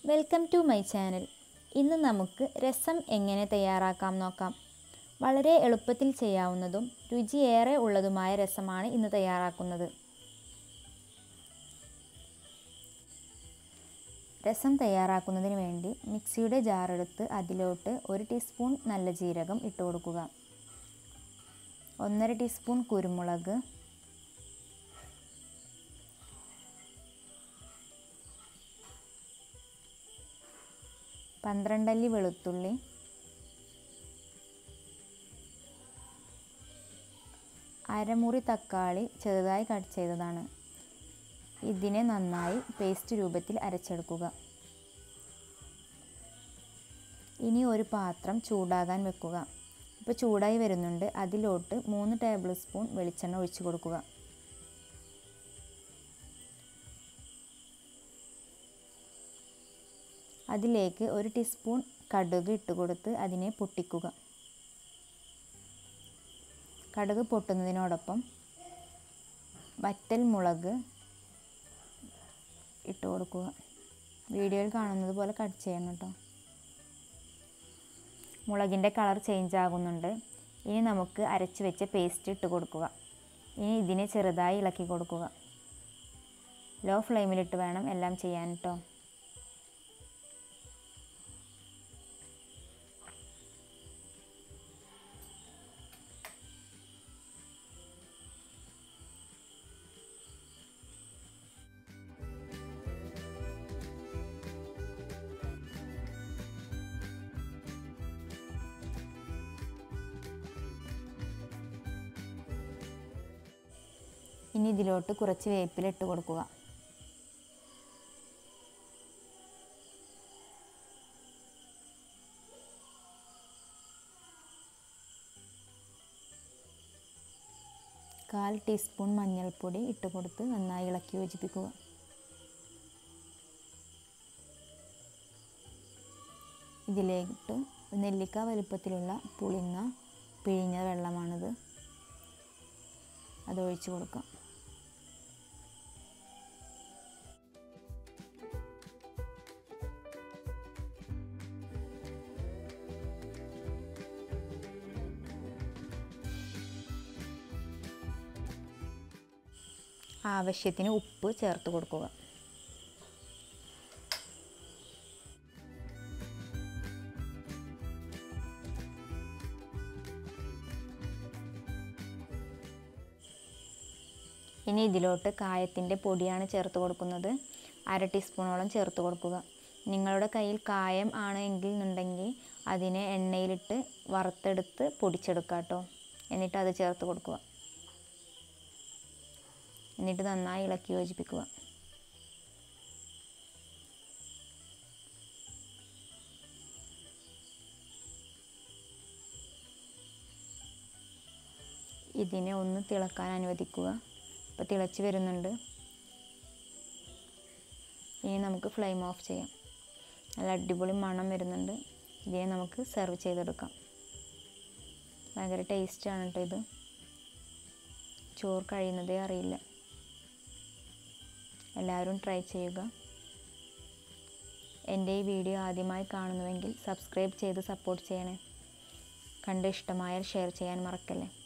welcome to my channel ഇന്ന് നമുക്ക് രസം എങ്ങനെ തയ്യാറാക്കാം നോക്കാം വളരെ എളുപ്പത്തിൽ ചെയ്യാവുന്നതും രുചിയേറെ ഉള്ളതുമായ രസമാണ് ഇന്ന് തയ്യാറാക്കുന്നത് രസം തയ്യാറാക്കുന്നതിന് വേണ്ടി മിക്സിയുടെ ജാറെടുത്ത് അതിലോട്ട് ഒരു ടീസ്പൂൺ നല്ല ജീരകം ഇട്ട് കൊടുക്കുക ഒന്നര ടീസ്പൂൺ കുരുമുളക് പന്ത്രണ്ടല്ലി വെളുത്തുള്ളി അരമുറി തക്കാളി ചെറുതായി കട്ട് ചെയ്തതാണ് ഇതിനെ നന്നായി പേസ്റ്റ് രൂപത്തിൽ അരച്ചെടുക്കുക ഇനി ഒരു പാത്രം ചൂടാകാൻ വെക്കുക ഇപ്പോൾ ചൂടായി വരുന്നുണ്ട് അതിലോട്ട് മൂന്ന് ടേബിൾ സ്പൂൺ വെളിച്ചെണ്ണ ഒഴിച്ചു കൊടുക്കുക അതിലേക്ക് ഒരു ടീസ്പൂൺ കടുക് ഇട്ട് കൊടുത്ത് അതിനെ പൊട്ടിക്കുക കടുക് പൊട്ടുന്നതിനോടൊപ്പം വറ്റൽ മുളക് ഇട്ട് കൊടുക്കുക വീഡിയോയിൽ കാണുന്നത് പോലെ കട്ട് ചെയ്യണം കേട്ടോ മുളകിൻ്റെ കളർ ചേഞ്ച് ആകുന്നുണ്ട് ഇനി നമുക്ക് അരച്ച് വെച്ച പേസ്റ്റ് ഇട്ട് കൊടുക്കുക ഇനി ഇതിനെ ചെറുതായി ഇളക്കി കൊടുക്കുക ലോ ഫ്ലെയിമിലിട്ട് വേണം എല്ലാം ചെയ്യാൻ കേട്ടോ ഇനി ഇതിലോട്ട് കുറച്ച് വേപ്പില ഇട്ട് കൊടുക്കുക കാൽ ടീസ്പൂൺ മഞ്ഞൾപ്പൊടി ഇട്ട് കൊടുത്ത് നന്നായി ഇളക്കി യോജിപ്പിക്കുക ഇതിലേക്ക് നെല്ലിക്ക വലുപ്പത്തിലുള്ള പുളിങ്ങ പിഴിഞ്ഞ വെള്ളമാണിത് അത് ഒഴിച്ച് കൊടുക്കാം ആവശ്യത്തിന് ഉപ്പ് ചേർത്ത് കൊടുക്കുക ഇനി ഇതിലോട്ട് കായത്തിൻ്റെ പൊടിയാണ് ചേർത്ത് കൊടുക്കുന്നത് അര ടീസ്പൂണോളം ചേർത്ത് കൊടുക്കുക നിങ്ങളുടെ കയ്യിൽ കായം ആണ് എങ്കിൽ എന്നുണ്ടെങ്കിൽ അതിനെ എണ്ണയിലിട്ട് വറുത്തെടുത്ത് പൊടിച്ചെടുക്കുക കേട്ടോ എന്നിട്ട് അത് ചേർത്ത് കൊടുക്കുക എന്നിട്ട് നന്നായി ഇളക്കി യോജിപ്പിക്കുക ഇതിനെ ഒന്ന് തിളക്കാൻ അനുവദിക്കുക ഇപ്പോൾ തിളച്ച് വരുന്നുണ്ട് ഇനി നമുക്ക് ഫ്ലെയിം ഓഫ് ചെയ്യാം നല്ല അടിപൊളി മണം വരുന്നുണ്ട് ഇതിനെ നമുക്ക് സെർവ് ചെയ്തെടുക്കാം ഭയങ്കര ടേസ്റ്റാണ് കേട്ടോ ഇത് ചോറ് കഴിയുന്നതേ അറിയില്ല എല്ലാവരും ട്രൈ ചെയ്യുക എൻ്റെ ഈ വീഡിയോ ആദ്യമായി കാണുന്നുവെങ്കിൽ സബ്സ്ക്രൈബ് ചെയ്ത് സപ്പോർട്ട് ചെയ്യണേ കണ്ട് ഇഷ്ടമായാൽ ഷെയർ ചെയ്യാൻ മറക്കല്ലേ